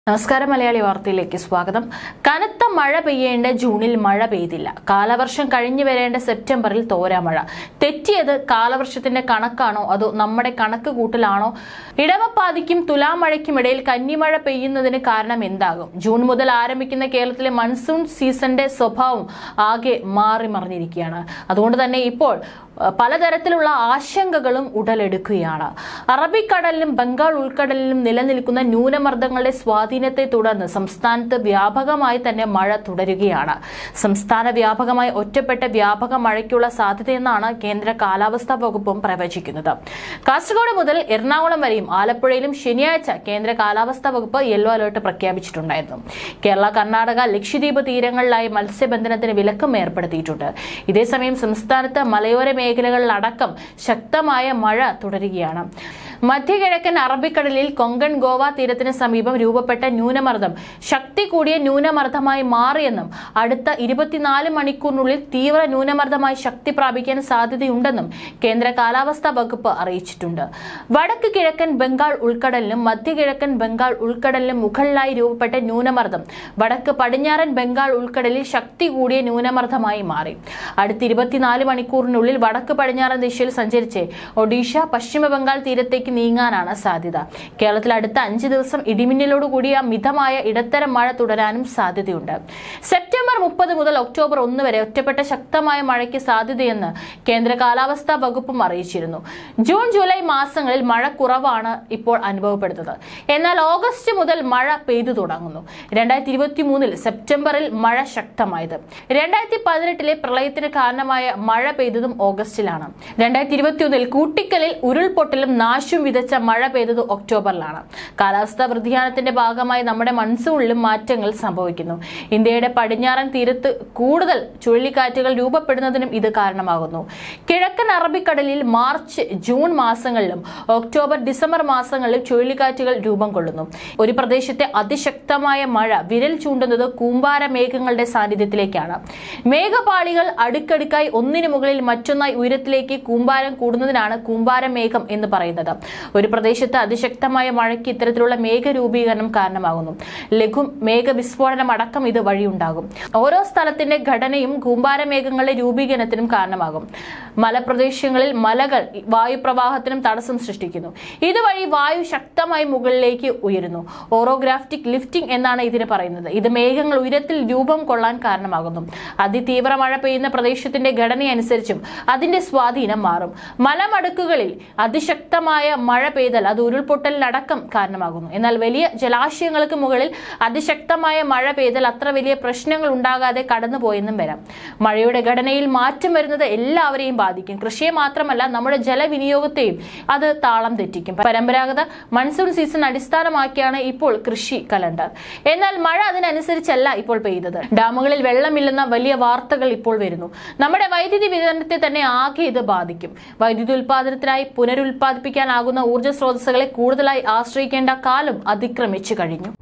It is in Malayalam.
നമസ്കാരം മലയാളി വാർത്തയിലേക്ക് സ്വാഗതം കനത്ത മഴ പെയ്യേണ്ട ജൂണിൽ മഴ പെയ്തില്ല കാലവർഷം കഴിഞ്ഞു വരേണ്ട സെപ്റ്റംബറിൽ തോരാമഴ തെറ്റിയത് കാലവർഷത്തിന്റെ കണക്കാണോ അതോ നമ്മുടെ കണക്ക് കൂട്ടലാണോ ഇടവപ്പാതിക്കും തുലാമഴയ്ക്കും ഇടയിൽ കന്നിമഴ പെയ്യുന്നതിന് കാരണം എന്താകും ജൂൺ മുതൽ ആരംഭിക്കുന്ന കേരളത്തിലെ മൺസൂൺ സീസണിന്റെ സ്വഭാവം ആകെ മാറി മറിഞ്ഞിരിക്കുകയാണ് അതുകൊണ്ട് തന്നെ ഇപ്പോൾ അഹ് പലതരത്തിലുള്ള ആശങ്കകളും ഉടലെടുക്കുകയാണ് അറബിക്കടലിലും ബംഗാൾ ഉൾക്കടലിലും നിലനിൽക്കുന്ന ന്യൂനമർദ്ദങ്ങളുടെ സ്വാധീനത്തെ തുടർന്ന് സംസ്ഥാനത്ത് വ്യാപകമായി തന്നെ മഴ തുടരുകയാണ് സംസ്ഥാന വ്യാപകമായി ഒറ്റപ്പെട്ട വ്യാപക മഴയ്ക്കുള്ള സാധ്യതയെന്നാണ് കേന്ദ്ര കാലാവസ്ഥാ വകുപ്പും പ്രവചിക്കുന്നത് കാസർഗോഡ് മുതൽ എറണാകുളം വരെയും ആലപ്പുഴയിലും ശനിയാഴ്ച കേന്ദ്ര കാലാവസ്ഥാ വകുപ്പ് യെല്ലോ അലർട്ട് പ്രഖ്യാപിച്ചിട്ടുണ്ടായിരുന്നു കേരള കർണാടക ലക്ഷദ്വീപ് തീരങ്ങളിലായി മത്സ്യബന്ധനത്തിന് വിലക്കും ഏർപ്പെടുത്തിയിട്ടുണ്ട് ഇതേസമയം സംസ്ഥാനത്ത് മലയോര മേഖലകളിലടക്കം ശക്തമായ മഴ തുടരുകയാണ് മധ്യകിഴക്കൻ അറബിക്കടലിൽ കൊങ്കൺ ഗോവ തീരത്തിന് സമീപം രൂപപ്പെട്ട ന്യൂനമർദ്ദം ശക്തി കൂടിയ ന്യൂനമർദ്ദമായി മാറിയെന്നും അടുത്ത ഇരുപത്തിനാല് മണിക്കൂറിനുള്ളിൽ തീവ്ര ന്യൂനമർദ്ദമായി ശക്തി പ്രാപിക്കാൻ സാധ്യതയുണ്ടെന്നും കേന്ദ്ര കാലാവസ്ഥാ വകുപ്പ് അറിയിച്ചിട്ടുണ്ട് വടക്ക് കിഴക്കൻ ബംഗാൾ ഉൾക്കടലിലും മധ്യകിഴക്കൻ ബംഗാൾ ഉൾക്കടലിലും മുകളിലായി രൂപപ്പെട്ട ന്യൂനമർദ്ദം വടക്ക് പടിഞ്ഞാറൻ ബംഗാൾ ഉൾക്കടലിൽ ശക്തി കൂടിയ ന്യൂനമർദ്ദമായി മാറി അടുത്ത ഇരുപത്തിനാല് മണിക്കൂറിനുള്ളിൽ വടക്ക് പടിഞ്ഞാറൻ ദിശയിൽ സഞ്ചരിച്ച് ഒഡീഷ പശ്ചിമ ബംഗാൾ തീരത്തേക്ക് നീങ്ങാനാണ് സാധ്യത കേരളത്തിൽ അടുത്ത അഞ്ച് ദിവസം ഇടിമിന്നലോട് കൂടിയ മിതമായ ഇടത്തരം മഴ തുടരാനും സാധ്യതയുണ്ട് സെപ്റ്റംബർ മുപ്പത് മുതൽ ഒക്ടോബർ ഒന്ന് വരെ ഒറ്റപ്പെട്ട ശക്തമായ മഴയ്ക്ക് സാധ്യതയെന്ന് കേന്ദ്ര കാലാവസ്ഥാ വകുപ്പും അറിയിച്ചിരുന്നു ജൂൺ ജൂലൈ മാസങ്ങളിൽ മഴ കുറവാണ് ഇപ്പോൾ അനുഭവപ്പെടുന്നത് എന്നാൽ ഓഗസ്റ്റ് മുതൽ മഴ പെയ്തു തുടങ്ങുന്നു രണ്ടായിരത്തി ഇരുപത്തി മൂന്നിൽ സെപ്റ്റംബറിൽ മഴ ശക്തമായത് രണ്ടായിരത്തി പതിനെട്ടിലെ പ്രളയത്തിന് കാരണമായ മഴ പെയ്തതും ഓഗസ്റ്റിലാണ് രണ്ടായിരത്തി ഇരുപത്തിയൊന്നിൽ കൂട്ടിക്കലിൽ ഉരുൾപൊട്ടലും നാശവും വിതച്ച മഴ പെയ്തത് ഒക്ടോബറിലാണ് കാലാവസ്ഥാ വ്യതിയാനത്തിന്റെ ഭാഗമായി നമ്മുടെ മൺസൂണിലും മാറ്റങ്ങൾ സംഭവിക്കുന്നു ഇന്ത്യയുടെ പടിഞ്ഞാറൻ തീരത്ത് കൂടുതൽ ചുഴലിക്കാറ്റുകൾ രൂപപ്പെടുന്നതിനും ഇത് കാരണമാകുന്നു കിഴക്കൻ അറബിക്കടലിൽ മാർച്ച് ജൂൺ മാസങ്ങളിലും ഒക്ടോബർ ഡിസംബർ മാസങ്ങളിലും ചുഴലിക്കാറ്റുകൾ രൂപം കൊള്ളുന്നു ഒരു പ്രദേശത്തെ അതിശക്തമായ മഴ വിരൽ ചൂണ്ടുന്നത് കൂമ്പാര മേഘങ്ങളുടെ സാന്നിധ്യത്തിലേക്കാണ് മേഘപാളികൾ അടുക്കടുക്കായി ഒന്നിനു മുകളിൽ മറ്റൊന്നായി ഉയരത്തിലേക്ക് കൂമ്പാരം കൂടുന്നതിനാണ് കൂമ്പാര മേഘം എന്ന് പറയുന്നത് ഒരു പ്രദേശത്ത് അതിശക്തമായ മഴയ്ക്ക് ഇത്തരത്തിലുള്ള മേഘരൂപീകരണം കാരണമാകുന്നു ലഘു മേഘവിസ്ഫോടനം അടക്കം ഇത് വഴിയുണ്ടാകും ഓരോ സ്ഥലത്തിന്റെ ഘടനയും കൂമ്പാര മേഘങ്ങളുടെ രൂപീകരണത്തിനും കാരണമാകും മലപ്രദേശങ്ങളിൽ മലകൾ വായുപ്രവാഹത്തിനും തടസ്സം സൃഷ്ടിക്കുന്നു ഇതുവഴി വായു ശക്തമായി മുകളിലേക്ക് ഉയരുന്നു ഓറോഗ്രാഫ്റ്റിക് ലിഫ്റ്റിംഗ് എന്നാണ് ഇതിന് പറയുന്നത് ഇത് മേഘങ്ങൾ ഉയരത്തിൽ രൂപം കൊള്ളാൻ കാരണമാകുന്നു അതിതീവ്ര മഴ പെയ്യുന്ന പ്രദേശത്തിന്റെ ഘടനയനുസരിച്ചും അതിന്റെ സ്വാധീനം മാറും മലമടുക്കുകളിൽ അതിശക്തമായ മഴ പെയ്താൽ അത് ഉരുൾപൊട്ടലിനടക്കം കാരണമാകുന്നു എന്നാൽ വലിയ ജലാശയങ്ങൾക്ക് മുകളിൽ അതിശക്തമായ മഴ പെയ്താൽ അത്ര വലിയ പ്രശ്നങ്ങൾ ഉണ്ടാകാതെ കടന്നുപോയെന്നും വരാം മഴയുടെ ഘടനയിൽ മാറ്റം വരുന്നത് എല്ലാവരെയും ബാധിക്കും കൃഷിയെ മാത്രമല്ല നമ്മുടെ ജലവിനിയോഗത്തെയും അത് താളം തെറ്റിക്കും പരമ്പരാഗത മൺസൂൺ സീസൺ അടിസ്ഥാനമാക്കിയാണ് ഇപ്പോൾ കൃഷി കലണ്ടർ എന്നാൽ മഴ അതിനനുസരിച്ചല്ല ഇപ്പോൾ പെയ്തത് ഡാമുകളിൽ വെള്ളമില്ലെന്ന വലിയ വാർത്തകൾ ഇപ്പോൾ വരുന്നു നമ്മുടെ വൈദ്യുതി വിതരണത്തെ തന്നെ ആകെ ഇത് ബാധിക്കും വൈദ്യുതി ഉൽപാദനത്തിനായി പുനരുൽപാദിപ്പിക്കാനാകുന്ന ഊർജ്ജ സ്രോതസ്സുകളെ കൂടുതലായി ആശ്രയിക്കേണ്ട കാലം അതിക്രമിച്ചു കഴിഞ്ഞു